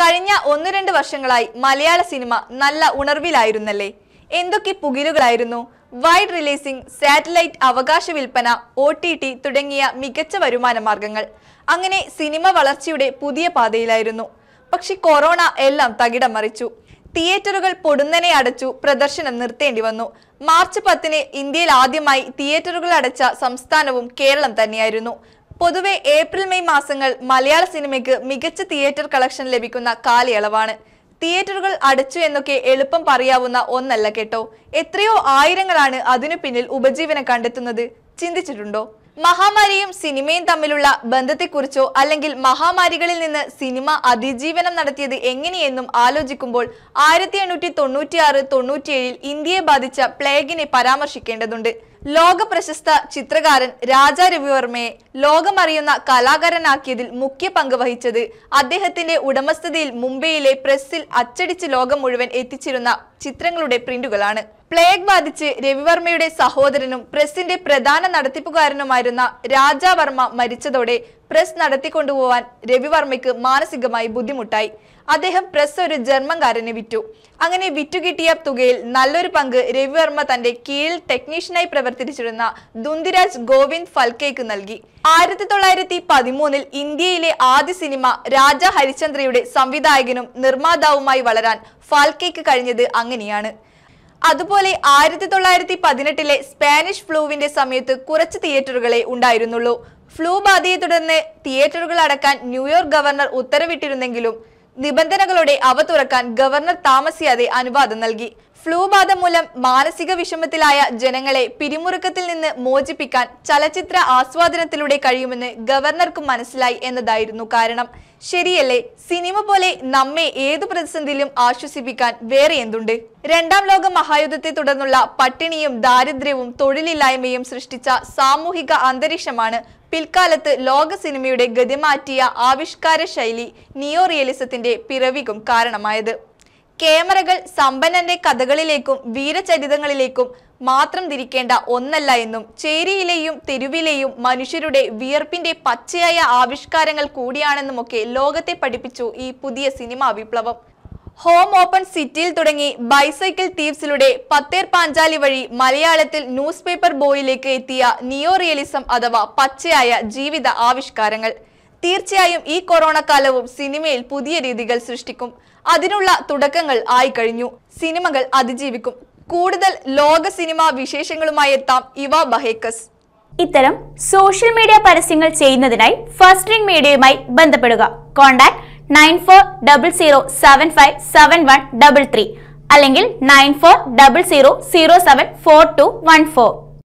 കഴിഞ്ഞ ഒന്ന് രണ്ട് വർഷങ്ങളായി മലയാള സിനിമ നല്ല ഉണർവിലായിരുന്നല്ലേ എന്തൊക്കെ പുകിലുകളായിരുന്നു വൈഡ് റിലീസിംഗ് സാറ്റലൈറ്റ് അവകാശ വിൽപ്പന ഒ ടി ടി തുടങ്ങിയ മികച്ച വരുമാന മാർഗങ്ങൾ അങ്ങനെ സിനിമ വളർച്ചയുടെ പുതിയ പാതയിലായിരുന്നു പക്ഷെ കൊറോണ എല്ലാം തകിടം മറിച്ചു തിയേറ്ററുകൾ പൊടുന്നനെ അടച്ചു പ്രദർശനം നിർത്തേണ്ടി വന്നു മാർച്ച് പത്തിന് ഇന്ത്യയിൽ ആദ്യമായി തിയേറ്ററുകൾ അടച്ച സംസ്ഥാനവും കേരളം തന്നെയായിരുന്നു പൊതുവെ ഏപ്രിൽ മെയ് മാസങ്ങൾ മലയാള സിനിമയ്ക്ക് മികച്ച തിയേറ്റർ കളക്ഷൻ ലഭിക്കുന്ന കാലയളവാണ് തിയേറ്ററുകൾ അടച്ചു എന്നൊക്കെ എളുപ്പം പറയാവുന്ന ഒന്നല്ല കേട്ടോ എത്രയോ ആയിരങ്ങളാണ് അതിനു പിന്നിൽ ഉപജീവനം കണ്ടെത്തുന്നത് ചിന്തിച്ചിട്ടുണ്ടോ മഹാമാരിയും സിനിമയും തമ്മിലുള്ള ബന്ധത്തെക്കുറിച്ചോ അല്ലെങ്കിൽ മഹാമാരികളിൽ നിന്ന് സിനിമ അതിജീവനം നടത്തിയത് എങ്ങനെയെന്നും ആലോചിക്കുമ്പോൾ ആയിരത്തി എണ്ണൂറ്റി തൊണ്ണൂറ്റിയാറ് തൊണ്ണൂറ്റിയേഴിൽ ഇന്ത്യയെ ബാധിച്ച പ്ലേഗിനെ പരാമർശിക്കേണ്ടതുണ്ട് ലോക പ്രശസ്ത ചിത്രകാരൻ രാജാ രവിവർമ്മയെ ലോകമറിയുന്ന കലാകാരനാക്കിയതിൽ മുഖ്യ പങ്ക് വഹിച്ചത് അദ്ദേഹത്തിന്റെ ഉടമസ്ഥതയിൽ മുംബൈയിലെ പ്രസ്സിൽ അച്ചടിച്ച് ലോകം മുഴുവൻ എത്തിച്ചിരുന്ന ചിത്രങ്ങളുടെ പ്രിന്റുകളാണ് പ്ലേഗ് ബാധിച്ച് രവിവർമ്മയുടെ സഹോദരനും പ്രസിന്റെ പ്രധാന നടത്തിപ്പുകാരനുമായിരുന്ന രാജാവർമ്മ മരിച്ചതോടെ പ്രസ് നടത്തിക്കൊണ്ടുപോവാൻ രവിവർമ്മയ്ക്ക് മാനസികമായി ബുദ്ധിമുട്ടായി അദ്ദേഹം പ്രസ് ഒരു ജർമ്മൻകാരന് വിറ്റു അങ്ങനെ വിറ്റുകിട്ടിയ തുകയിൽ നല്ലൊരു പങ്ക് രവിവർമ്മ തന്റെ കീഴിൽ ടെക്നീഷ്യനായി പ്രവർത്തിച്ചിരുന്ന ദുന്തിരാജ് ഗോവിന്ദ് ഫൽക്കേക്ക് നൽകി ആയിരത്തി തൊള്ളായിരത്തി പതിമൂന്നിൽ ഇന്ത്യയിലെ ആദ്യ സിനിമ രാജ ഹരിചന്ദ്രയുടെ സംവിധായകനും നിർമ്മാതാവുമായി വളരാൻ ഫാൽക്കേക്ക് കഴിഞ്ഞത് അങ്ങനെയാണ് അതുപോലെ ആയിരത്തി തൊള്ളായിരത്തി പതിനെട്ടിലെ സ്പാനിഷ് ഫ്ലൂവിന്റെ സമയത്ത് കുറച്ച് തിയേറ്ററുകളെ ഉണ്ടായിരുന്നുള്ളൂ ഫ്ലൂ ബാധയെ തുടർന്ന് തിയേറ്ററുകൾ അടക്കാൻ ന്യൂയോർക്ക് ഗവർണർ ഉത്തരവിട്ടിരുന്നെങ്കിലും നിബന്ധനകളോടെ അവ തുറക്കാൻ ഗവർണർ താമസിയാതെ അനുവാദം നൽകി ഫ്ലൂ ബാധ മൂലം മാനസിക വിഷമത്തിലായ ജനങ്ങളെ പിരിമുറുക്കത്തിൽ നിന്ന് മോചിപ്പിക്കാൻ ചലച്ചിത്ര ആസ്വാദനത്തിലൂടെ കഴിയുമെന്ന് ഗവർണർക്ക് മനസ്സിലായി എന്നതായിരുന്നു കാരണം ശരിയല്ലേ സിനിമ പോലെ നമ്മെ ഏതു പ്രതിസന്ധിയിലും ആശ്വസിപ്പിക്കാൻ വേറെ എന്തുണ്ട് രണ്ടാം ലോക മഹായുദ്ധത്തെ തുടർന്നുള്ള പട്ടിണിയും ദാരിദ്ര്യവും തൊഴിലില്ലായ്മയും സൃഷ്ടിച്ച സാമൂഹിക അന്തരീക്ഷമാണ് പിൽക്കാലത്ത് ലോക സിനിമയുടെ ഗതിമാറ്റിയ ആവിഷ്കാര ശൈലി നിയോ റിയലിസത്തിന്റെ പിറവിക്കും കാരണമായത് ക്യാമറകൾ സമ്പന്നന്റെ കഥകളിലേക്കും വീരചരിതങ്ങളിലേക്കും മാത്രം തിരിക്കേണ്ട ഒന്നല്ല എന്നും ചേരിയിലെയും തെരുവിലെയും മനുഷ്യരുടെ വിയർപ്പിന്റെ പച്ചയായ ആവിഷ്കാരങ്ങൾ കൂടിയാണെന്നുമൊക്കെ ലോകത്തെ പഠിപ്പിച്ചു ഈ പുതിയ സിനിമാ വിപ്ലവം ഹോം ഓപ്പൺ സിറ്റിയിൽ തുടങ്ങി ബൈസൈക്കിൾ തീവ്സിലൂടെ പത്തേർ പാഞ്ചാലി വഴി മലയാളത്തിൽ ന്യൂസ് പേപ്പർ ബോയിലേക്ക് എത്തിയ നിയോ റിയലിസം അഥവാ പച്ചയായ ജീവിത ആവിഷ്കാരങ്ങൾ തീർച്ചയായും ഈ കൊറോണ കാലവും സിനിമയിൽ പുതിയ രീതികൾ സൃഷ്ടിക്കും അതിനുള്ള തുടക്കങ്ങൾ ആയിക്കഴിഞ്ഞു സിനിമകൾ അതിജീവിക്കും കൂടുതൽ ലോക സിനിമാ വിശേഷങ്ങളുമായി എത്താം ഇവ ബഹേക്കസ് ഇത്തരം സോഷ്യൽ മീഡിയ പരസ്യങ്ങൾ ചെയ്യുന്നതിനായി ഫസ്റ്റ് റിംഗ് മീഡിയയുമായി ബന്ധപ്പെടുക contact nine four double zero seven five seven one double three അല്ലെങ്കിൽ nine four double zero zero seven four two one four